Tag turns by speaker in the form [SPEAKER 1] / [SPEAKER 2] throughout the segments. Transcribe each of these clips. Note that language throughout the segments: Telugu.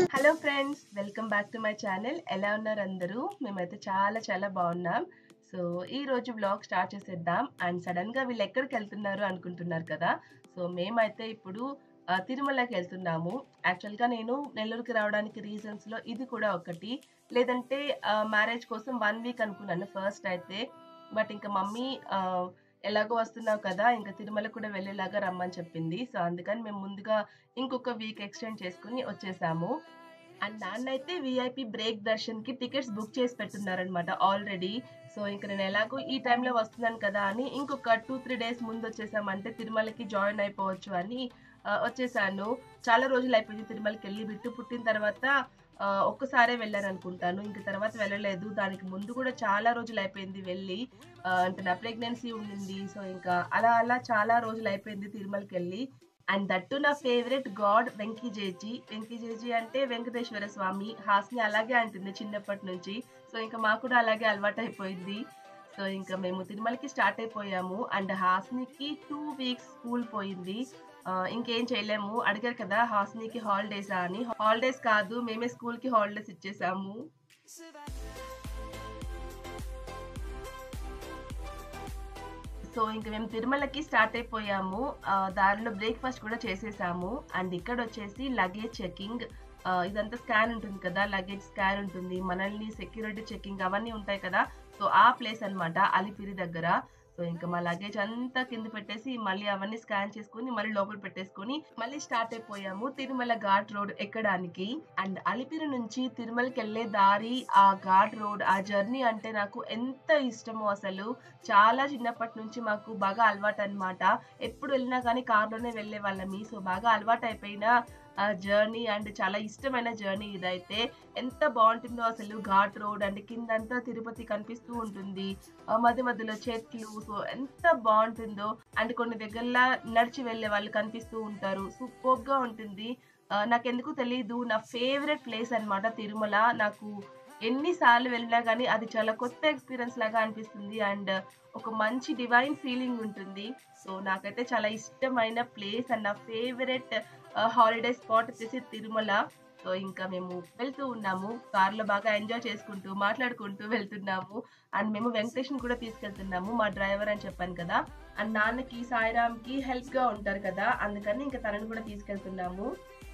[SPEAKER 1] Hello friends welcome back to my channel ఎలా ఉన్నారు అందరూ మేమైతే చాలా చాలా బాగున్నాం సో ఈ రోజు వ్లాగ్ స్టార్ట్ చేసేద్దాం అండ్ సడన్ గా వీళ్ళు ఎక్కడికి వెళ్తున్నారు అనుకుంటున్నారు కదా సో మేమైతే ఇప్పుడు ఆ, తిరుమలకి వెళ్తున్నాము యాక్చువల్ గా నేను నెల్లూరుకి రావడానికి రీజన్స్ లో ఇది కూడా ఒకటి లేదంటే మ్యారేజ్ కోసం వన్ వీక్ అనుకున్నాను ఫస్ట్ అయితే బట్ ఇంకా మమ్మీ ఆ, ఎలాగో వస్తున్నావు కదా ఇంకా తిరుమల కూడా వెళ్ళేలాగా రమ్మని చెప్పింది సో అందుకని మేము ముందుగా ఇంకొక వీక్ ఎక్స్టెండ్ చేసుకుని వచ్చేసాము అండ్ నాన్న అయితే విఐపి బ్రేక్ దర్శన్ కి టికెట్స్ బుక్ చేసి పెట్టున్నారనమాట ఆల్రెడీ సో ఇంకా నేను ఎలాగో ఈ టైంలో వస్తున్నాను కదా అని ఇంకొక టూ త్రీ డేస్ ముందు వచ్చేసామంటే తిరుమలకి జాయిన్ అయిపోవచ్చు అని ఆ, వచ్చేసాను చాలా రోజులు అయిపోయింది తిరుమలకి వెళ్ళి బిట్టు పుట్టిన తర్వాత ఆ, ఒక్కసారే వెళ్ళాను అనుకుంటాను ఇంక తర్వాత వెళ్ళలేదు దానికి ముందు కూడా చాలా రోజులు అయిపోయింది వెళ్ళి ఆ, అంటే నా ప్రెగ్నెన్సీ ఉండింది సో ఇంకా అలా అలా చాలా రోజులు అయిపోయింది తిరుమలకి వెళ్ళి అండ్ దట్టు నా ఫేవరెట్ గాడ్ వెంకీజేజీ వెంకీజేజీ అంటే వెంకటేశ్వర స్వామి హాస్ని అలాగే అంటుంది చిన్నప్పటి నుంచి సో ఇంకా మాకు కూడా అలాగే అలవాటు అయిపోయింది సో ఇంకా మేము తిరుమలకి స్టార్ట్ అయిపోయాము అండ్ హాస్నికి టూ వీక్స్ స్కూల్ పోయింది ఆ, ఇంకేం చేయలేము అడిగారు కదా హాస్నికి హాలిడేసా అని హాలిడేస్ కాదు మేమే స్కూల్ కి హాలిడేస్ ఇచ్చేసాము సో ఇంక మేము తిరుమలకి స్టార్ట్ అయిపోయాము ఆ, దారిలో బ్రేక్ఫాస్ట్ కూడా చేసేసాము అండ్ ఇక్కడ వచ్చేసి లగేజ్ చెకింగ్ ఇదంతా స్కాన్ ఉంటుంది కదా లగేజ్ స్కాన్ ఉంటుంది మనల్ని సెక్యూరిటీ చెకింగ్ అవన్నీ ఉంటాయి కదా సో ఆ ప్లేస్ అన్నమాట అలిపిరి దగ్గర సో ఇంకా మా లగేజ్ అంతా కింద పెట్టేసి మళ్ళీ అవన్నీ స్కాన్ చేసుకుని మళ్ళీ లోపల పెట్టేసుకుని మళ్ళీ స్టార్ట్ అయిపోయాము తిరుమల ఘాట్ రోడ్ ఎక్కడానికి అండ్ అలిపిరి నుంచి తిరుమలకి వెళ్ళే దారి ఆ ఘాట్ రోడ్ ఆ జర్నీ అంటే నాకు ఎంత ఇష్టమో అసలు చాలా చిన్నప్పటి నుంచి మాకు బాగా అలవాటు అన్నమాట ఎప్పుడు వెళ్ళినా కానీ కార్లోనే వెళ్ళే వాళ్ళమి సో బాగా అలవాటు అయిపోయిన జర్నీ అండ్ చాలా ఇష్టమైన జర్నీ ఇదైతే ఎంత బాగుంటుందో అసలు ఘాట్ రోడ్ అండ్ కిందంతా తిరుపతి కనిపిస్తూ ఉంటుంది ఆ మధ్య మధ్యలో చెట్లు సో ఎంత బాగుంటుందో అండ్ కొన్ని దగ్గరలా నడిచి వెళ్ళే వాళ్ళు కనిపిస్తూ ఉంటారు సూపర్ గా ఉంటుంది ఆ, నాకెందుకు తెలియదు నా ఫేవరెట్ ప్లేస్ అన్నమాట తిరుమల నాకు ఎన్నిసార్లు వెళ్ళినా కానీ అది చాలా కొత్త ఎక్స్పీరియన్స్ లాగా అనిపిస్తుంది అండ్ ఒక మంచి డివైన్ ఫీలింగ్ ఉంటుంది సో నాకైతే చాలా ఇష్టమైన ప్లేస్ అండ్ నా ఫేవరెట్ హాలిడే స్పాట్ వచ్చేసి తిరుమల సో ఇంకా మేము వెళ్తూ ఉన్నాము కార్లో బాగా ఎంజాయ్ చేసుకుంటూ మాట్లాడుకుంటూ వెళ్తున్నాము అండ్ మేము వెంకటేష్ని కూడా తీసుకెళ్తున్నాము మా డ్రైవర్ అని చెప్పాను కదా అండ్ నాన్నకి సాయిరామ్కి హెల్ప్ గా ఉంటారు కదా అందుకని ఇంకా తనని కూడా తీసుకెళ్తున్నాము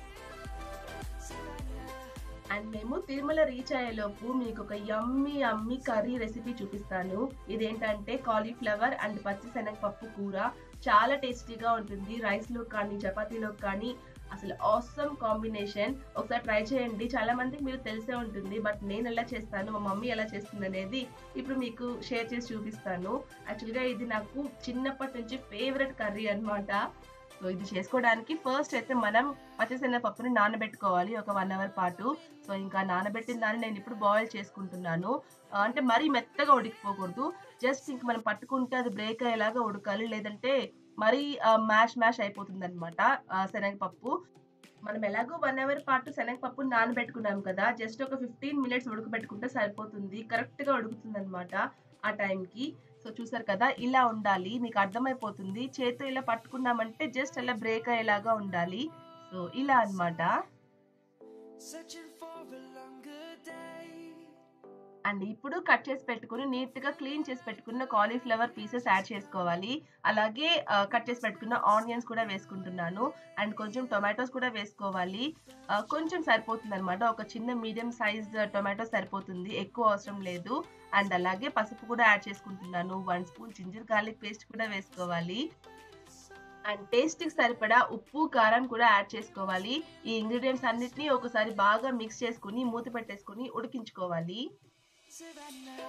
[SPEAKER 1] అండ్ మేము తిరుమల రీచ్ అయ్యేలోపు మీకు ఒక యమ్మీ అమ్మి కర్రీ రెసిపీ చూపిస్తాను ఇదేంటంటే కాలీఫ్లవర్ అండ్ పచ్చి శనగపప్పు కూర చాలా టేస్టీగా ఉంటుంది రైస్ లో కానీ చపాతీలో కానీ అసలు ఆసమ్ కాంబినేషన్ ఒకసారి ట్రై చేయండి చాలా మందికి మీరు తెలిసే ఉంటుంది బట్ నేను ఎలా చేస్తాను మా మమ్మీ ఎలా చేస్తుంది అనేది ఇప్పుడు మీకు షేర్ చేసి చూపిస్తాను యాక్చువల్గా ఇది నాకు చిన్నప్పటి నుంచి ఫేవరెట్ కర్రీ అన్నమాట సో ఇది చేసుకోవడానికి ఫస్ట్ అయితే మనం పచ్చిశనగపప్పుని నానబెట్టుకోవాలి ఒక వన్ అవర్ పాటు సో ఇంకా నానబెట్టిన దాన్ని నేను ఇప్పుడు బాయిల్ చేసుకుంటున్నాను ఆ, అంటే మరీ మెత్తగా ఉడికిపోకూడదు జస్ట్ ఇంక మనం పట్టుకుంటే అది బ్రేక్ అయ్యేలాగా ఉడకాలి లేదంటే మరీ మ్యాష్ మ్యాష్ అయిపోతుంది అనమాట శనగపప్పు మనం ఎలాగో వన్ అవర్ పాటు శనగపప్పు నానబెట్టుకున్నాం కదా జస్ట్ ఒక ఫిఫ్టీన్ మినిట్స్ ఉడకబెట్టుకుంటే సరిపోతుంది కరెక్ట్ గా ఉడుకుతుంది అనమాట ఆ టైంకి సో చూసారు కదా ఇలా ఉండాలి మీకు అర్థమైపోతుంది చేతితో ఇలా పట్టుకున్నామంటే జస్ట్ అలా బ్రేక్ అయ్యేలాగా ఉండాలి సో ఇలా అన్నమాట
[SPEAKER 2] Searching for a longer day.
[SPEAKER 1] And ఇప్పుడు కట్ చేసి పెట్టుకుని నీట్ గా క్లీన్ చేసి పెట్టుకున్న కాలీఫ్లవర్ పీసెస్ యాడ్ చేసుకోవాలి అలాగే కట్ చేసి పెట్టుకున్న ఆనియన్స్ కూడా వేసుకుంటున్నాను అండ్ కొంచెం టొమాటోస్ కూడా వేసుకోవాలి ఆ, కొంచెం సరిపోతుంది అనమాట ఒక చిన్న మీడియం సైజ్ టొమాటో సరిపోతుంది ఎక్కువ అవసరం లేదు అండ్ అలాగే పసుపు కూడా యాడ్ చేసుకుంటున్నాను one spoon ginger garlic paste కూడా వేసుకోవాలి అండ్ టేస్ట్ కి సరిపడా ఉప్పు కారం కూడా యాడ్ చేసుకోవాలి ఈ ఇంగ్రీడియంట్స్ అన్నిటిని ఒకసారి బాగా మిక్స్ చేసుకుని మూత పెట్టేసుకుని ఉడికించుకోవాలి
[SPEAKER 2] Savannah,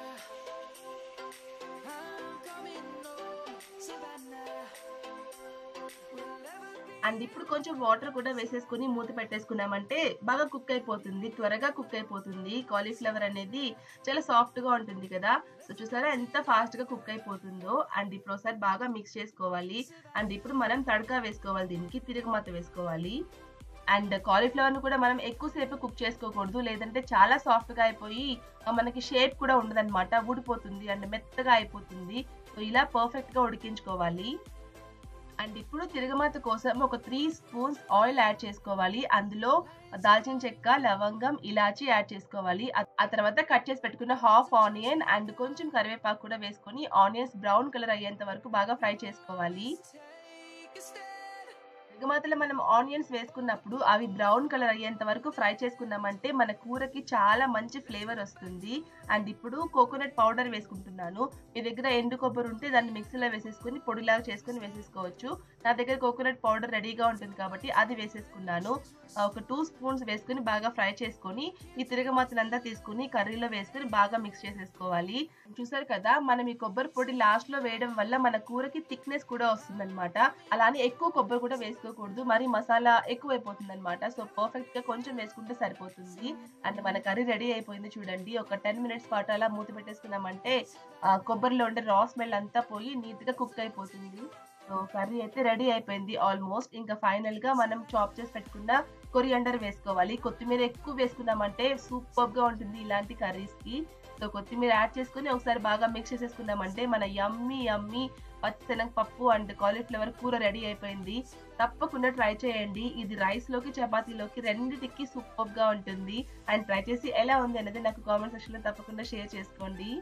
[SPEAKER 2] I'm coming home. Savannah, we'll never be.
[SPEAKER 1] And ఇప్పుడు కొంచెం వాటర్ కూడా వేసేసుకుని మూత పెట్టేసుకున్నామంటే బాగా కుక్ అయిపోతుంది త్వరగా కుక్ అయిపోతుంది కాలీఫ్లవర్ అనేది చాలా సాఫ్ట్ గా ఉంటుంది కదా సో చూసారా ఎంత ఫాస్ట్ గా కుక్ అయిపోతుందో అండ్ ఇప్పుడు ఒకసారి బాగా మిక్స్ చేసుకోవాలి అండ్ ఇప్పుడు మనం తడకా వేసుకోవాలి దీనికి తిరుగుమాత వేసుకోవాలి అండ్ కాలీఫ్లవర్ ను కూడా మనం ఎక్కువసేపు కుక్ చేసుకోకూడదు లేదంటే చాలా సాఫ్ట్ గా అయిపోయి ఆ, మనకి షేప్ కూడా ఉండదన్నమాట ఊడిపోతుంది అండ్ మెత్తగా అయిపోతుంది సో ఇలా పర్ఫెక్ట్ గా ఉడికించుకోవాలి అండ్ ఇప్పుడు తిరగమాత కోసం ఒక త్రీ స్పూన్స్ ఆయిల్ యాడ్ చేసుకోవాలి అందులో దాల్చిన చెక్క లవంగం ఇలాచి యాడ్ చేసుకోవాలి ఆ- ఆ తర్వాత కట్ చేసి పెట్టుకున్న హాఫ్ ఆనియన్ అండ్ కొంచెం కరివేపాకు కూడా వేసుకొని ఆనియన్స్ బ్రౌన్ కలర్ అయ్యేంత వరకు బాగా ఫ్రై చేసుకోవాలి
[SPEAKER 2] Take a stand.
[SPEAKER 1] ఎగుమతులు మనం ఆనియన్స్ వేసుకున్నప్పుడు అవి బ్రౌన్ కలర్ అయ్యేంత వరకు ఫ్రై చేసుకున్నామంటే మన కూరకి చాలా మంచి ఫ్లేవర్ వస్తుంది అండ్ ఇప్పుడు కోకోనట్ పౌడర్ వేసుకుంటున్నాను మీ దగ్గర ఎండు కొబ్బరి ఉంటే దాన్ని మిక్సీలో వేసేసుకుని పొడిలాగా చేసుకుని వేసేసుకోవచ్చు నా దగ్గర కోకోనట్ పౌడర్ రెడీగా ఉంటుంది కాబట్టి అది వేసేసుకున్నాను ఆ, ఒక టూ స్పూన్స్ వేసుకుని బాగా ఫ్రై చేసుకొని ఈ తిరగమాతలంతా తీసుకుని కర్రీలో వేసుకుని బాగా మిక్స్ చేసేసుకోవాలి చూసారు కదా మనం ఈ కొబ్బరి పొడి లాస్ట్ లో వేయడం వల్ల మన కూరకి థిక్నెస్ కూడా వస్తుంది అనమాట అలానే ఎక్కువ కొబ్బరి కూడా వేసుకోకూడదు మరి మసాలా ఎక్కువ అయిపోతుంది అనమాట సో పర్ఫెక్ట్ గా కొంచెం వేసుకుంటే సరిపోతుంది అండ్ మన కర్రీ రెడీ అయిపోయింది చూడండి ఒక టెన్ మినిట్స్ పాటు అలా మూత పెట్టేసుకున్నామంటే ఆ, కొబ్బరిలో ఉండే రా స్మెల్ అంతా పోయి నీట్ గా కుక్ అయిపోతుంది సో కర్రీ అయితే రెడీ అయిపోయింది ఆల్మోస్ట్ ఇంకా ఫైనల్ గా మనం చాప్ చేసి పెట్టుకున్న కొరియండర్ వేసుకోవాలి కొత్తిమీర ఎక్కువ వేసుకున్నామంటే సూపర్ గా ఉంటుంది ఇలాంటి కర్రీస్ కి సో కొత్తిమీర యాడ్ చేసుకుని ఒకసారి బాగా మిక్స్ చేసేసుకున్నామంటే మన యమ్మీ యమ్మీ పచ్చనగ పప్పు అండ్ కాలీఫ్లవర్ కూర రెడీ అయిపోయింది తప్పకుండా ట్రై చేయండి ఇది రైస్ లోకి చపాతీలోకి రెండింటికి సూపర్ గా ఉంటుంది అండ్ ట్రై చేసి ఎలా ఉంది అనేది నాకు కామెంట్ సెక్షన్ లో తప్పకుండా షేర్ చేసుకోండి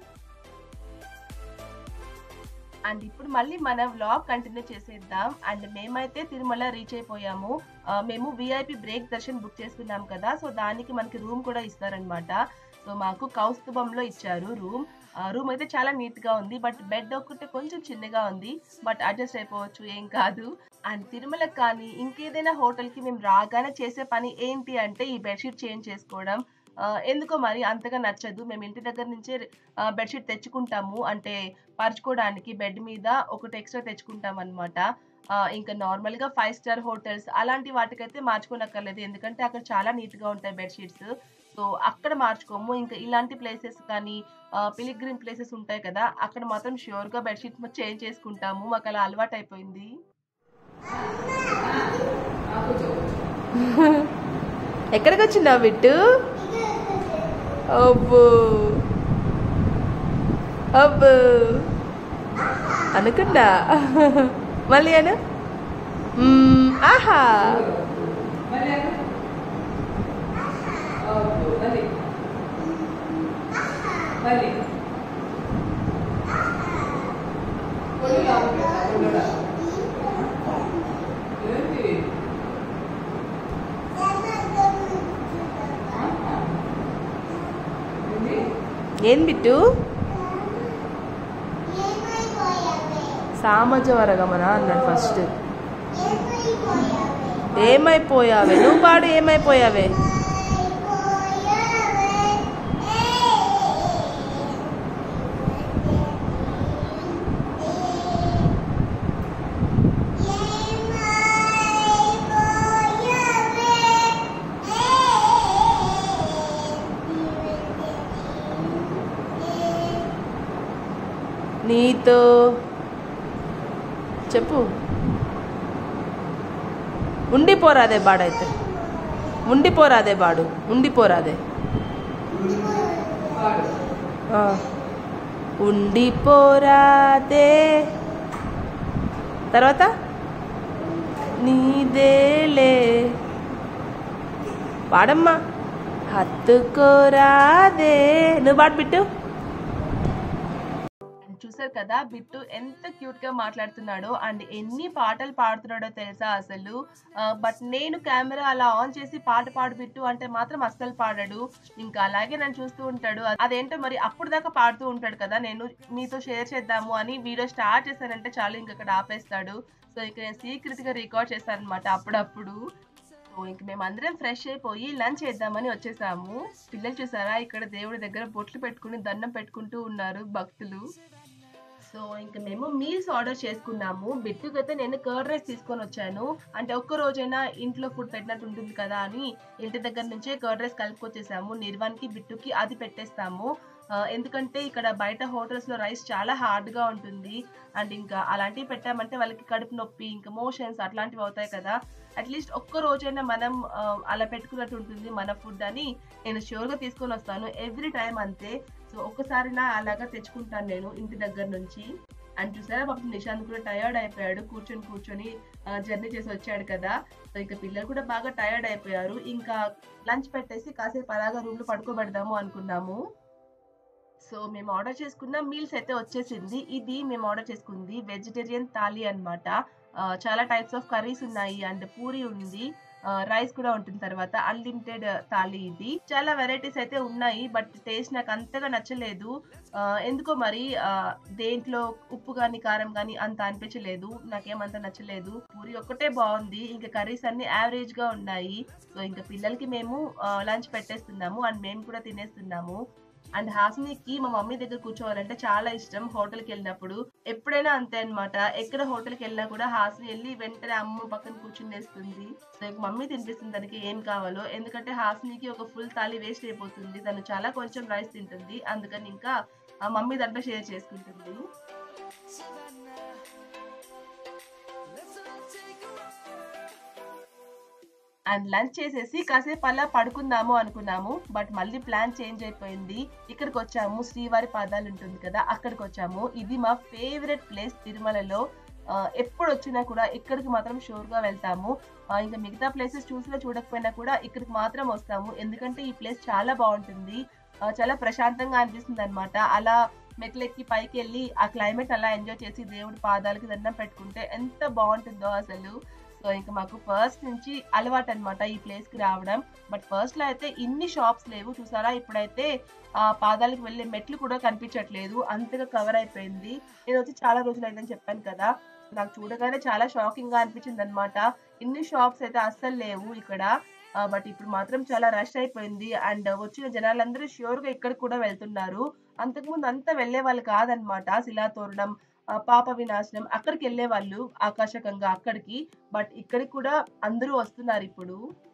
[SPEAKER 1] అండ్ ఇప్పుడు మళ్ళీ మన వ్లాగ్ కంటిన్యూ చేసేద్దాం అండ్ మేమైతే తిరుమల రీచ్ అయిపోయాము ఆ, మేము విఐపి బ్రేక్ దర్శన్ బుక్ చేసుకున్నాం కదా సో దానికి మనకి రూమ్ కూడా ఇస్తారనమాట సో మాకు కౌస్తుభంలో ఇచ్చారు రూమ్ రూమ్ అయితే చాలా నీట్ గా ఉంది బట్ బెడ్ ఒకటి కొంచెం చిన్నగా ఉంది బట్ అడ్జస్ట్ అయిపోవచ్చు ఏం కాదు అండ్ తిరుమల కానీ ఇంకేదైనా హోటల్ కి మేము రాగానే చేసే పని ఏంటి అంటే ఈ బెడ్షీట్ చేంజ్ చేసుకోవడం ఆ, ఎందుకో మరి అంతగా నచ్చదు మేము ఇంటి దగ్గర నుంచే బెడ్షీట్ తెచ్చుకుంటాము అంటే పరుచుకోవడానికి బెడ్ మీద ఒకటి ఎక్స్ట్రా తెచ్చుకుంటాం అనమాట ఇంకా నార్మల్ గా ఫైవ్ స్టార్ హోటల్స్ అలాంటి వాటికైతే మార్చుకోనక్కర్లేదు ఎందుకంటే అక్కడ చాలా నీట్ గా ఉంటాయి బెడ్షీట్స్ సో అక్కడ మార్చుకోము ఇంకా ఇలాంటి ప్లేసెస్ కానీ పిలిగ్రిమ్ ప్లేసెస్ ఉంటాయి కదా అక్కడ మాత్రం ష్యూర్ గా బెడ్షీట్ చేంజ్ చేసుకుంటాము మాకు అలా అలవాటు అయిపోయింది ఎక్కడికి వచ్చిందావు బిట్టు అబ్బో అబ్బో అనుకున్నా మళ్ళీ అను మ్మ్, ఆహా ఏం బిట్టు సామజవరగమన అన్నాడు ఫస్ట్ ఏమైపోయావే నువ్వు పాడు ఏమైపోయావే నీతో చెప్పు ఉండిపోరాదే బాడైతే ఉండిపోరాదే బాడు ఉండిపోరాదే ఆ. ఉండిపోరాదే తర్వాత నీదేలే పాడమ్మా హత్తుకోరాదే నువ్వు పాడు బిట్టు చూసారు కదా బిట్టు ఎంత క్యూట్ గా మాట్లాడుతున్నాడో అండ్ ఎన్ని పాటలు పాడుతున్నాడో తెలుసా అసలు బట్ నేను కెమెరా అలా ఆన్ చేసి పాట పాడు బిట్టు అంటే మాత్రం అస్సలు పాడాడు ఇంకా అలాగే నన్ను చూస్తూ ఉంటాడు అదేంటో మరి అప్పుడు దాకా పాడుతూ ఉంటాడు కదా నేను మీతో షేర్ చేద్దాము అని వీడియో స్టార్ట్ చేశానంటే చాలు ఇంక అక్కడ ఆపేస్తాడు సో ఇక నేను సీక్రెట్ గా రికార్డ్ చేశాను అనమాట అప్పుడప్పుడు సో ఇంక మేము అందరం ఫ్రెష్ అయిపోయి లంచ్ చేద్దామని వచ్చేసాము పిల్లలు చూసారా ఇక్కడ దేవుడి దగ్గర బొట్లు పెట్టుకుని దండం పెట్టుకుంటూ ఉన్నారు భక్తులు సో ఇంకా మేము మీల్స్ ఆర్డర్ చేసుకున్నాము బిట్టుకైతే నేను కర్డ్ రైస్ తీసుకొని వచ్చాను అంటే ఒక్క రోజైనా ఇంట్లో ఫుడ్ పెట్టినట్టు ఉంటుంది కదా అని ఇంటి దగ్గర నుంచే కర్డ్ రైస్ కలుపుకొచ్చేసాము నిర్వాన్కి బిట్టుకి అది పెట్టేస్తాము ఆ, ఎందుకంటే ఇక్కడ బయట హోటల్స్ లో రైస్ చాలా హార్డ్ గా ఉంటుంది అండ్ ఇంకా అలాంటివి పెట్టామంటే వాళ్ళకి కడుపు నొప్పి ఇంకా మోషన్స్ అట్లాంటివి అవుతాయి కదా అట్లీస్ట్ ఒక్క రోజైనా మనం ఆ, అలా పెట్టుకున్నట్టు ఉంటుంది మన ఫుడ్ అని నేను షూర్ గా తీసుకొని వస్తాను ఎవ్రీ టైం అంతే సో ఒక్కసారి నా అలాగా తెచ్చుకుంటాను నేను ఇంటి దగ్గర నుంచి అండ్ చూసారా పాపం నిశాంత్ కూడా టయర్డ్ అయిపోయాడు కూర్చొని కూర్చొని జర్నీ చేసి వచ్చాడు కదా సో ఇంకా పిల్లలు కూడా బాగా టైర్డ్ అయిపోయారు ఇంకా లంచ్ పెట్టేసి కాసేపు అలాగా రూమ్ లో పడుకోబెడదాము అనుకున్నాము సో మేము ఆర్డర్ చేసుకున్న మీల్స్ అయితే వచ్చేసింది ఇది మేము ఆర్డర్ చేసుకుంది వెజిటేరియన్ థాలీ అన్నమాట ఆ, చాలా టైప్స్ ఆఫ్ కర్రీస్ ఉన్నాయి అండ్ పూరి ఉంది రైస్ కూడా ఉంటుంది తర్వాత అన్లిమిటెడ్ థాలీ ఇది చాలా వెరైటీస్ అయితే ఉన్నాయి బట్ టేస్ట్ నాకు అంతగా నచ్చలేదు ఆ, ఎందుకో మరి ఆ, దేంట్లో ఉప్పు కానీ కారం కానీ అంత అనిపించలేదు నాకేమంత నచ్చలేదు పూరి ఒక్కటే బాగుంది ఇంకా కర్రీస్ అన్ని యావరేజ్ గా ఉన్నాయి సో ఇంకా పిల్లలకి మేము లంచ్ పెట్టేస్తున్నాము అండ్ మేము కూడా తినేస్తున్నాము అండ్ హాస్నికి మా మమ్మీ దగ్గర కూర్చోవాలంటే చాలా ఇష్టం హోటల్కి వెళ్ళినప్పుడు ఎప్పుడైనా అంతే అన్నమాట ఎక్కడ హోటల్కి వెళ్ళినా కూడా హాస్ని వెళ్ళి వెంటనే అమ్మ పక్కన కూర్చునేస్తుంది సో ఇంక మమ్మీ తినిపిస్తుంది తనకి ఏం కావాలో ఎందుకంటే హాస్నికి ఒక ఫుల్ థాలీ వేస్ట్ అయిపోతుంది తను చాలా కొంచెం రైస్ తింటుంది అందుకని ఇంకా ఆ మమ్మీ దాంట్లో షేర్ చేసుకుంటుంది
[SPEAKER 2] Savannah. Let's all take a ride.
[SPEAKER 1] And lunch చేసేసి కాసేపు అలా పడుకుందాము అనుకున్నాము బట్ మళ్ళీ ప్లాన్ చేంజ్ అయిపోయింది ఇక్కడికి వచ్చాము శ్రీవారి పాదాలు ఉంటుంది కదా అక్కడికి వచ్చాము ఇది మా ఫేవరెట్ ప్లేస్ తిరుమలలో ఆ, ఎప్పుడు వచ్చినా కూడా ఇక్కడికి మాత్రం షూర్ గా వెళ్తాము ఆ, ఇంకా మిగతా ప్లేసెస్ చూసినా చూడకపోయినా కూడా ఇక్కడికి మాత్రం వస్తాము ఎందుకంటే ఈ ప్లేస్ చాలా బాగుంటుంది ఆ, చాలా ప్రశాంతంగా అనిపిస్తుంది అనమాట అలా మెట్లెక్కి పైకి వెళ్ళి ఆ క్లైమేట్ అలా ఎంజాయ్ చేసి దేవుడి పాదాలకి దండం పెట్టుకుంటే ఎంత బాగుంటుందో అసలు సో ఇంకా మాకు ఫస్ట్ నుంచి అలవాటు అనమాట ఈ ప్లేస్ కి రావడం బట్ ఫస్ట్ లో అయితే ఇన్ని షాప్స్ లేవు చూసారా ఇప్పుడైతే ఆ పాదాలకు వెళ్ళే మెట్లు కూడా కనిపించట్లేదు అంతగా కవర్ అయిపోయింది నేను వచ్చి చాలా రోజులు అయిందని చెప్పాను కదా నాకు చూడగానే చాలా షాకింగ్ గా అనిపించింది అనమాట ఇన్ని షాప్స్ అయితే అస్సలు లేవు ఇక్కడ బట్ ఇప్పుడు మాత్రం చాలా రష్ అయిపోయింది అండ్ వచ్చిన జనాలందరూ ష్యూర్ గా ఇక్కడ కూడా వెళ్తున్నారు అంతకుముందు అంతా వెళ్లే వాళ్ళు కాదనమాట శిలాతోరణం ఆ, పాప వినాశనం అక్కడికి వెళ్ళే వాళ్ళు ఆకర్షకంగా అక్కడికి బట్ ఇక్కడికి కూడా అందరూ వస్తున్నారు ఇప్పుడు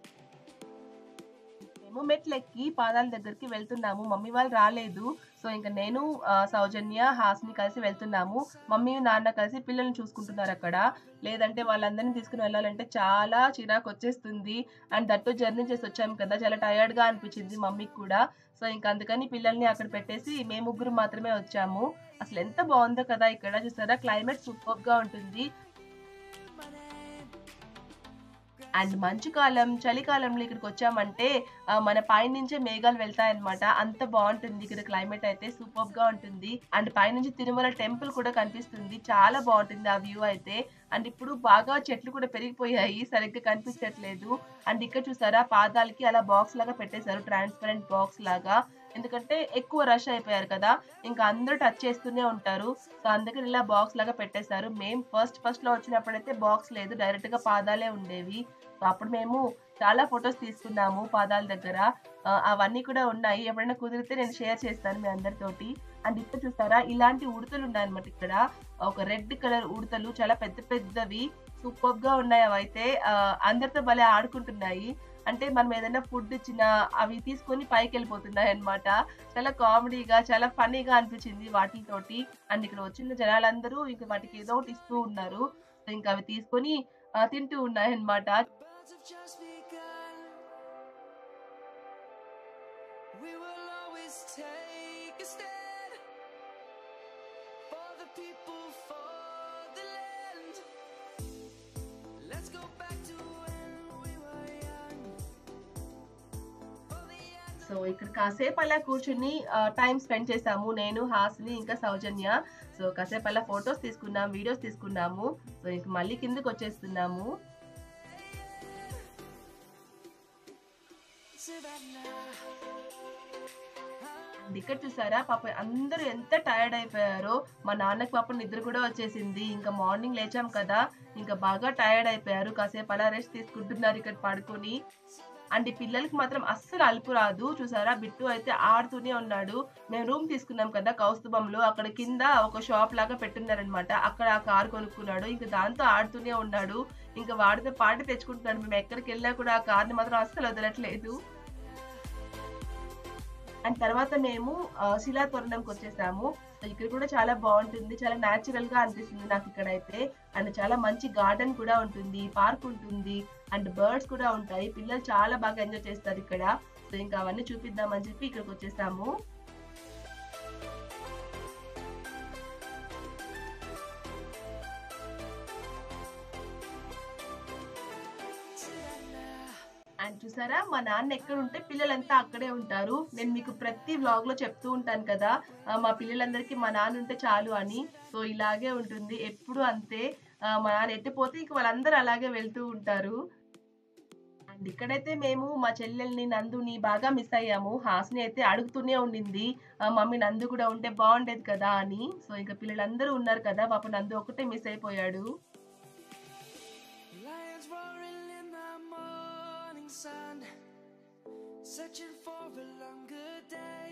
[SPEAKER 1] మేము మెట్లెక్కి పాదాల దగ్గరికి వెళ్తున్నాము మమ్మీ వాళ్ళు రాలేదు సో ఇంకా నేను ఆ, సౌజన్య హాస్ని కలిసి వెళ్తున్నాము మమ్మీ నాన్న కలిసి పిల్లల్ని చూసుకుంటున్నారు అక్కడ లేదంటే వాళ్ళందరినీ తీసుకుని వెళ్ళాలంటే చాలా చిరాకు వచ్చేస్తుంది అండ్ దట్టు జర్నీ చేసి వచ్చాము కదా చాలా టయర్డ్ గా అనిపించింది మమ్మీకి కూడా సో ఇంకా అందుకని పిల్లల్ని అక్కడ పెట్టేసి మేము ముగ్గురు మాత్రమే వచ్చాము అసలు ఎంత బాగుందో కదా ఇక్కడ చూసారా క్లైమేట్ సూపర్ గా ఉంటుంది
[SPEAKER 2] My name.
[SPEAKER 1] అండ్ మంచు కాలం చలికాలంలో ఇక్కడికి వచ్చామంటే ఆ, మన పైనుంచే మేఘాలు వెళ్తాయన్నమాట అంత బాగుంటుంది ఇక్కడ క్లైమేట్ అయితే సూపర్ గా ఉంటుంది అండ్ పైనుంచి తిరుమల టెంపుల్ కూడా కనిపిస్తుంది చాలా బాగుంటుంది ఆ వ్యూ అయితే అండ్ ఇప్పుడు బాగా చెట్లు కూడా పెరిగిపోయాయి సరిగ్గా కనిపించట్లేదు అండ్ ఇక్కడ చూసారా పాదాలకి అలా బాక్స్ లాగా పెట్టేశారు ట్రాన్స్పరెంట్ బాక్స్ లాగా ఎందుకంటే ఎక్కువ రష్ అయిపోయారు కదా ఇంకా అందరూ టచ్ చేస్తూనే ఉంటారు సో అందుకని ఇలా బాక్స్ లాగా పెట్టేశారు మేము ఫస్ట్ ఫస్ట్ లో వచ్చినప్పుడైతే బాక్స్ లేదు డైరెక్ట్ గా పాదాలే ఉండేవి సో అప్పుడు మేము చాలా ఫొటోస్ తీసుకున్నాము పాదాల దగ్గర ఆ, అవన్నీ కూడా ఉన్నాయి ఎప్పుడైనా కుదిరితే నేను షేర్ చేస్తాను మీ అందరితోటి అండ్ ఇక్కడ చూస్తారా ఇలాంటి ఉడతలు ఉన్నాయన్నమాట ఇక్కడ ఒక రెడ్ కలర్ ఉడతలు చాలా పెద్ద పెద్దవి సూపర్ గా ఉన్నాయి అవైతే ఆ, అందరితో భలే ఆడుకుంటున్నాయి అంటే మనం ఏదైనా ఫుడ్ ఇచ్చినా అవి తీసుకొని పైకి వెళ్ళిపోతున్నాయి అనమాట చాలా కామెడీగా చాలా ఫన్నీగా అనిపించింది వాటితోటి అండ్ ఇక్కడ వచ్చిన జనాలందరూ ఇంకా వాటికి ఏదో ఒకటి ఇస్తూ ఉన్నారు సో ఇంకా అవి తీసుకొని ఆ, తింటూ ఉన్నాయి అనమాట
[SPEAKER 2] Birds have just begun. We will always take a stand for the people, for the land. Let's go back to when we were young. For the end.
[SPEAKER 1] So ఇక్కడ కాసేపు అలా కూర్చుని టైం స్పెండ్ చేసాము నేను హాస్ని ఇంకా సౌజన్య సో కాసేపు అలా ఫొటోస్ తీసుకున్నాం వీడియోస్ తీసుకున్నాము సో ఇంక మళ్ళీ కిందకి వచ్చేస్తున్నాము
[SPEAKER 2] Savannah.
[SPEAKER 1] అండ్ ఇక్కడ చూసారా పాప అందరూ ఎంత టైర్డ్ అయిపోయారో మా నాన్నకి పాప నిద్ర కూడా వచ్చేసింది ఇంకా మార్నింగ్ లేచాం కదా ఇంకా బాగా టైర్డ్ అయిపోయారు కాసేపు అలా రెస్ట్ తీసుకుంటున్నారు ఇక్కడ పడుకొని అండ్ ఈ పిల్లలకి మాత్రం అస్సలు అలుపు రాదు చూసారా బిట్టు అయితే ఆడుతూనే ఉన్నాడు మేము రూమ్ తీసుకున్నాం కదా కౌస్తుభంలో అక్కడ కింద ఒక షాప్ లాగా పెట్టున్నారనమాట అక్కడ ఆ కార్ కొనుక్కున్నాడు ఇంకా దాంతో ఆడుతూనే ఉన్నాడు ఇంకా వాడితో పాటు తెచ్చుకుంటున్నాడు మేము ఎక్కడికి వెళ్ళా కూడా ఆ కార్ని మాత్రం అస్సలు వదలట్లేదు అండ్ తర్వాత మేము ఆ, శిలాతోరణంకి వచ్చేసాము సో ఇక్కడ కూడా చాలా బాగుంటుంది చాలా న్యాచురల్ గా అనిపిస్తుంది నాకు ఇక్కడ అయితే అండ్ చాలా మంచి గార్డెన్ కూడా ఉంటుంది పార్క్ ఉంటుంది అండ్ బర్డ్స్ కూడా ఉంటాయి పిల్లలు చాలా బాగా ఎంజాయ్ చేస్తారు ఇక్కడ సో ఇంకా అవన్నీ చూపిద్దామని చెప్పి ఇక్కడికి వచ్చేసాము చూసారా మా నాన్న ఎక్కడ ఉంటే పిల్లలంతా అక్కడే ఉంటారు నేను మీకు ప్రతి వ్లాగ్ లో చెప్తూ ఉంటాను కదా ఆ, మా పిల్లలందరికీ మా నాన్న ఉంటే చాలు అని సో ఇలాగే ఉంటుంది ఎప్పుడు అంతే ఆ, మా నాన్న ఎట్టిపోతే ఇంక వాళ్ళందరూ అలాగే వెళ్తూ ఉంటారు అండ్ ఇక్కడైతే మేము మా చెల్లెల్ని నందుని బాగా మిస్ అయ్యాము హాస్ని అయితే అడుగుతూనే ఉండింది ఆ, మమ్మీ నందు కూడా ఉంటే బాగుండేది కదా అని సో ఇంకా పిల్లలందరూ ఉన్నారు కదా పాప నందు ఒకటే మిస్ అయిపోయాడు
[SPEAKER 2] Lions roaring in the morning sun, searching for a longer day.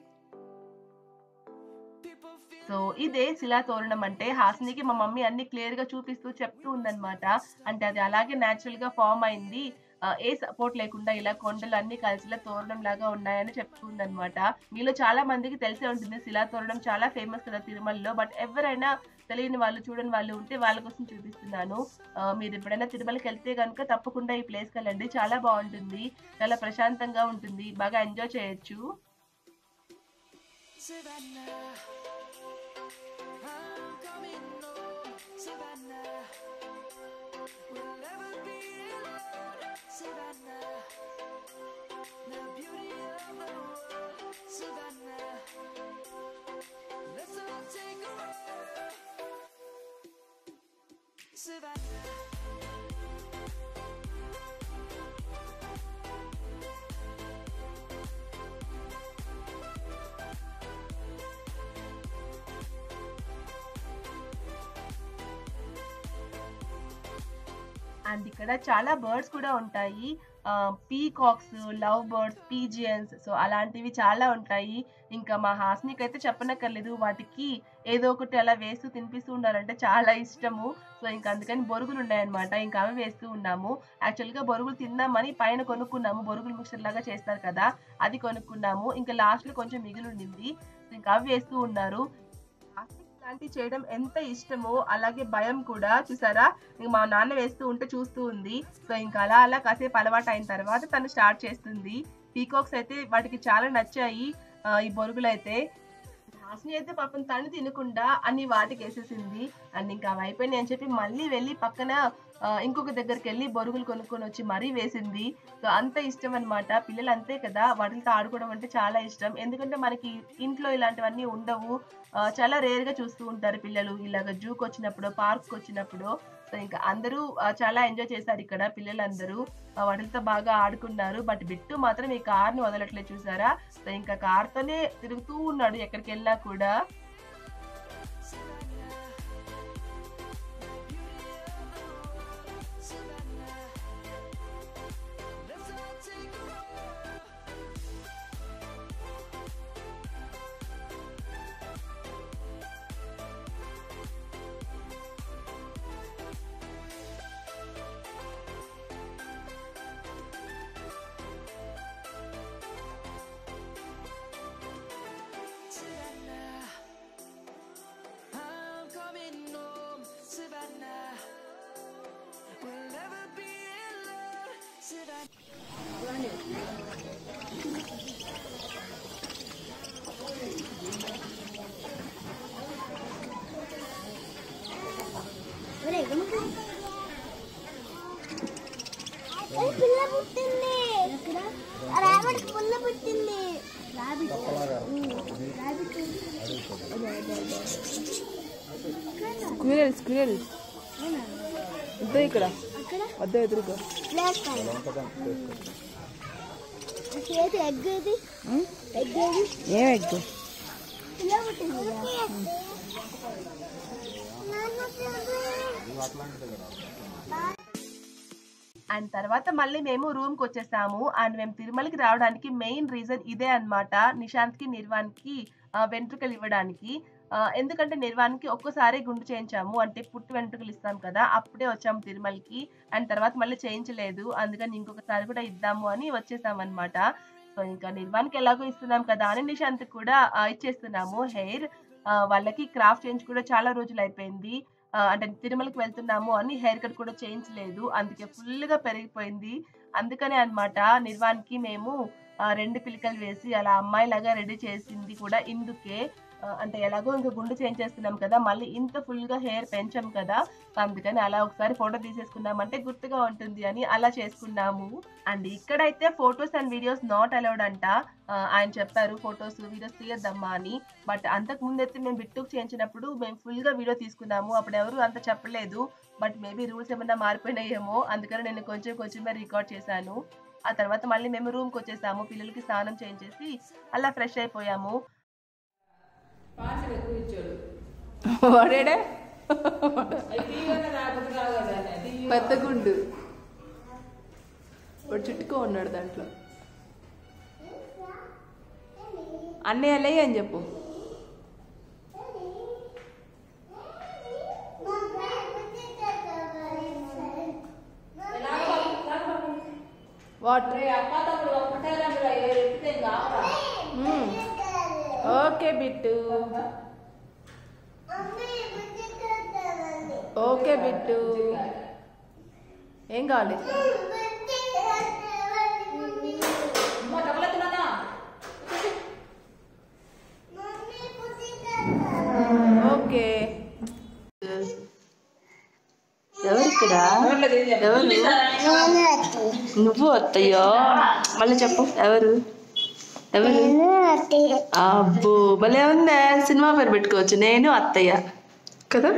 [SPEAKER 2] People feel
[SPEAKER 1] so ఇదే శిలా తోరణం అంటే హాసినికి మా మమ్మీ అన్ని క్లియర్ గా చూపిస్తూ చెప్తూ ఉందన్నమాట అంటే అది అలాగే న్యాచురల్ గా ఫామ్ అయింది ఆ, ఏ సపోర్ట్ లేకుండా ఇలా కొండలు అన్ని కలిసిలా తోరణం లాగా ఉన్నాయని చెప్తుందన్నమాట మీలో చాలా మందికి తెలిసే ఉంటుంది శిలా తోరణం చాలా ఫేమస్ కదా తిరుమలలో బట్ ఎవరైనా తెలియని వాళ్ళు చూడని వాళ్ళు ఉంటే వాళ్ళ కోసం చూపిస్తున్నాను ఆ, మీరు ఎప్పుడైనా తిరుమలకి వెళ్తే కనుక తప్పకుండా ఈ ప్లేస్కి వెళ్ళండి చాలా బాగుంటుంది చాలా ప్రశాంతంగా ఉంటుంది బాగా ఎంజాయ్ చేయొచ్చు
[SPEAKER 2] Savannah. I'm coming home, Savannah. We'll never be alone, Savannah. The beauty of the world, Savannah. Let's all take a ride, Savannah.
[SPEAKER 1] And ఇక్కడ చాలా బర్డ్స్ కూడా ఉంటాయి peacocks love birds pigeons so అలాంటివి చాలా ఉంటాయి ఇంకా మా హాస్నికి అయితే చెప్పనక్కర్లేదు వాటికి ఏదో ఒకటి అలా వేస్తూ తినిపిస్తూ ఉండాలంటే చాలా ఇష్టము సో ఇంకా అందుకని బొరుగులు ఉన్నాయన్నమాట ఇంకా అవి వేస్తూ ఉన్నాము యాక్చువల్గా బొరుగులు తిందామని పైన కొనుక్కున్నాము బొరుగులు మిక్సర్ లాగా చేస్తారు కదా అది కొనుక్కున్నాము ఇంకా లాస్ట్లో కొంచెం మిగిలి ఉండింది సో ఇంకా అవి వేస్తూ ఉన్నారు హాస్నికి ఇలాంటివి చేయడం ఎంత ఇష్టమో అలాగే భయం కూడా చూసారా ఇంక మా నాన్న వేస్తూ ఉంటే చూస్తూ ఉంది సో ఇంకా అలా అలా కాసేపు అలవాటు అయిన తర్వాత తను స్టార్ట్ చేస్తుంది పీకాక్స్ అయితే వాటికి చాలా నచ్చాయి ఆ, ఈ బొరుగులు అయితే హాస్ని అయితే పాపం తను తినకుండా అన్ని వాటికి వేసేసింది అండ్ ఇంకా అవి అయిపోయినాయి అని చెప్పి మళ్ళీ వెళ్ళి పక్కన ఆ, ఇంకొక దగ్గరికి వెళ్ళి బొరుగులు కొనుక్కొని వచ్చి మరీ వేసింది సో అంత ఇష్టం అనమాట పిల్లలు అంతే కదా వాటితో ఆడుకోవడం అంటే చాలా ఇష్టం ఎందుకంటే మనకి ఇంట్లో ఇలాంటివన్నీ ఉండవు ఆ, చాలా రేర్ గా చూస్తూ ఉంటారు పిల్లలు ఇలాగ జూకి వచ్చినప్పుడు పార్క్ వచ్చినప్పుడు సో ఇంకా అందరూ ఆ, చాలా ఎంజాయ్ చేశారు ఇక్కడ పిల్లలందరూ ఆ, వాటితో బాగా ఆడుకున్నారు బట్ బిట్టు మాత్రం ఈ కార్ ని వదలట్లేదు చూసారా సో ఇంకా కార్ తోనే తిరుగుతూ ఉన్నాడు ఎక్కడికి వెళ్ళినా కూడా
[SPEAKER 2] Let's all take a ride. Savannah, I'm coming home, Savannah. We'll never be alone, Savannah.
[SPEAKER 3] ఏ పిల్ల పుట్టింది రాబిట్ పుల్ల పుట్టింది రాబిట్ రాబిట్
[SPEAKER 4] స్క్విరల్ స్క్విరల్ ఇద్దో ఇక్కడ
[SPEAKER 3] అక్కడ
[SPEAKER 4] వద్ద ఎదురుగా
[SPEAKER 3] బ్లాక్ చేతి ఎగ్ ఇది ఎగ్ ఇది
[SPEAKER 4] ఏం ఎగ్
[SPEAKER 3] పిల్ల పుట్టింది
[SPEAKER 1] అండ్ తర్వాత మళ్ళీ మేము రూమ్ కి వచ్చేసాము అండ్ మేము తిరుమలకి రావడానికి మెయిన్ రీజన్ ఇదే అన్నమాట నిశాంత్ కి నిర్వాణ్కి ఆ, వెంట్రుకలు ఇవ్వడానికి ఆ, ఎందుకంటే నిర్వాణ్కి ఒక్కసారి గుండు చేయించాము అంటే పుట్టు వెంట్రుకలు ఇస్తాం కదా అప్పుడే వచ్చాము తిరుమలకి అండ్ తర్వాత మళ్ళీ చేయించలేదు అందుకని ఇంకొకసారి కూడా ఇద్దాము అని వచ్చేసాం అనమాట సో ఇంకా నిర్వాణ్కి ఎలాగో ఇస్తున్నాం కదా అని నిశాంత్ కూడా ఆ, ఇచ్చేస్తున్నాము హెయిర్ వాళ్ళకి క్రాఫ్ట్ చేయించి కూడా చాలా రోజులు అయిపోయింది ఆ, అంటే తిరుమలకి వెళ్తున్నాము అని హెయిర్ కట్ కూడా చేయించలేదు అందుకే ఫుల్ గా పెరిగిపోయింది అందుకనే అన్నమాట నిర్వాణ్కి మేము ఆ, రెండు పిలికలు వేసి అలా అమ్మాయిలాగా రెడీ చేసింది కూడా ఇందుకే ఆ, అంటే ఎలాగో ఇంకా గుండు చేంజ్ చేస్తున్నాం కదా మళ్ళీ ఇంత ఫుల్ గా హెయిర్ పెంచాం కదా అందుకని అలా ఒకసారి ఫోటో తీసేసుకుందామంటే గుర్తుగా ఉంటుంది అని అలా చేసుకున్నాము అండ్ ఇక్కడైతే photos and videos not allowed అంట ఆ, ఆయన చెప్పారు ఫొటోస్ వీడియోస్ తీయద్దమ్మా అని బట్ అంతకు ముందు అయితే మేము బిట్టుకు చేయించినప్పుడు మేము ఫుల్ గా వీడియో తీసుకున్నాము అప్పుడు ఎవరు అంత చెప్పలేదు బట్ మేబీ రూల్స్ ఏమైనా మారిపోయినాయేమో అందుకని నేను కొంచెం కొంచెమే రికార్డ్ చేశాను ఆ తర్వాత మళ్ళీ మేము రూమ్కి వచ్చేసాము పిల్లలకి స్నానం చేయించేసి అలా ఫ్రెష్ అయిపోయాము
[SPEAKER 4] వాడేడే పెద్ద గుండు వాడు చుట్టుకో ఉన్నాడు దాంట్లో అన్నయ్య లేయి అని చెప్పు water okay Bittu okay Bittu ఏం కావాలి ఓకే
[SPEAKER 1] ఎవరు ఇక్కడ ఎవరు నువ్వు అత్తయ్యో మళ్ళీ చెప్పు ఎవరు ఎవరు అబ్బో భలే ఉందా సినిమా పేరు పెట్టుకోవచ్చు నేను అత్తయ్య కదా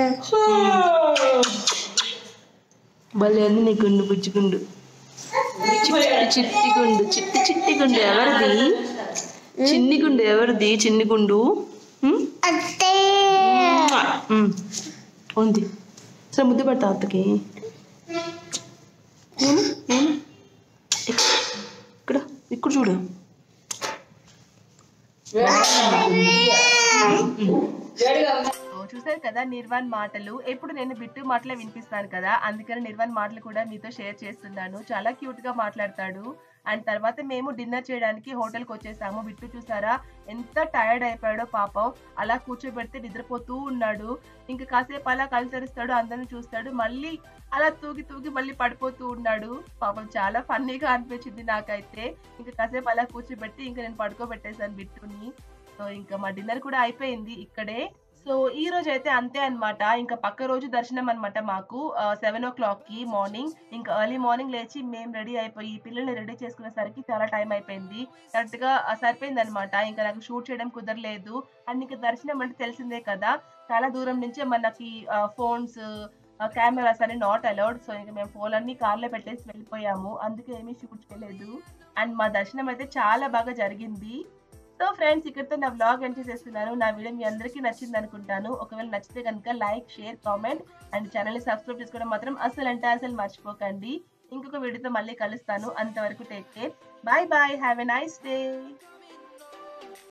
[SPEAKER 1] భలే ఉంది నీ గుండు బుజ్జి గుండు చిట్టి చిట్టి గుండు చిట్టి చిట్టి గుండు ఎవరిది చిన్ని గుండు ఎవరిది చిన్ని గుండు ఉమ్? ఉమ్. ఉంది సరే ముద్దు పెడతా అత్తకి ఏమి? ఏమి? ఇక్కడ ఇక్కడ చూడు చూసారు కదా నిర్వాణ్ మాటలు ఎప్పుడు నేను బిట్టు మాటలే వినిపిస్తాను కదా అందుకని నిర్వాణ్ మాటలు కూడా మీతో షేర్ చేస్తున్నాను చాలా క్యూట్ గా మాట్లాడతాడు అండ్ తర్వాత మేము డిన్నర్ చేయడానికి హోటల్కి వచ్చేసాము బిట్టు చూసారా ఎంత టైర్డ్ అయిపోయాడో పాపం అలా కూర్చోబెడితే నిద్రపోతూ ఉన్నాడు ఇంకా కాసేపు అలా కళ్ళు తెరుస్తాడు అందరిని చూస్తాడు మళ్ళీ అలా తూగి తూగి మళ్ళీ పడిపోతూ ఉన్నాడు పాపం చాలా ఫన్నీగా అనిపించింది నాకైతే ఇంకా కాసేపు అలా కూర్చోబెట్టి ఇంకా నేను పడుకోబెట్టేశాను బిట్టుని సో ఇంకా మా డిన్నర్ కూడా అయిపోయింది ఇక్కడే సో ఈ రోజు అయితే అంతే అన్నమాట ఇంకా పక్క రోజు దర్శనం అన్నమాట మాకు సెవెన్ ఓ క్లాక్ కి మార్నింగ్ ఇంకా ఎర్లీ మార్నింగ్ లేచి మేము రెడీ అయిపోయి పిల్లల్ని రెడీ చేసుకునేసరికి చాలా టైం అయిపోయింది కరెక్ట్ గా సరిపోయింది అనమాట ఇంకా నాకు షూట్ చేయడం కుదరలేదు అండ్ ఇంకా దర్శనం అంటే తెలిసిందే కదా చాలా దూరం నుంచే మనకి ఫోన్స్ కెమెరాస్ అని నాట్ అలౌడ్ సో ఇంకా మేము ఫోన్ అన్ని కార్లో పెట్టేసి వెళ్ళిపోయాము అందుకే ఏమీ షూట్ చేయలేదు అండ్ మా దర్శనం అయితే చాలా బాగా జరిగింది సో ఫ్రెండ్స్ ఇక్కడితో నా వ్లాగ్ ఎండ్ చేసేస్తున్నాను నా వీడియో మీ అందరికీ నచ్చింది అనుకుంటాను ఒకవేళ నచ్చితే కనుక లైక్ షేర్ కామెంట్ అండ్ ఛానల్ని సబ్స్క్రైబ్ చేసుకోవడం మాత్రం అసలు అంటే అసలు మర్చిపోకండి ఇంకొక వీడియోతో మళ్ళీ కలుస్తాను అంతవరకు take care bye bye have a nice day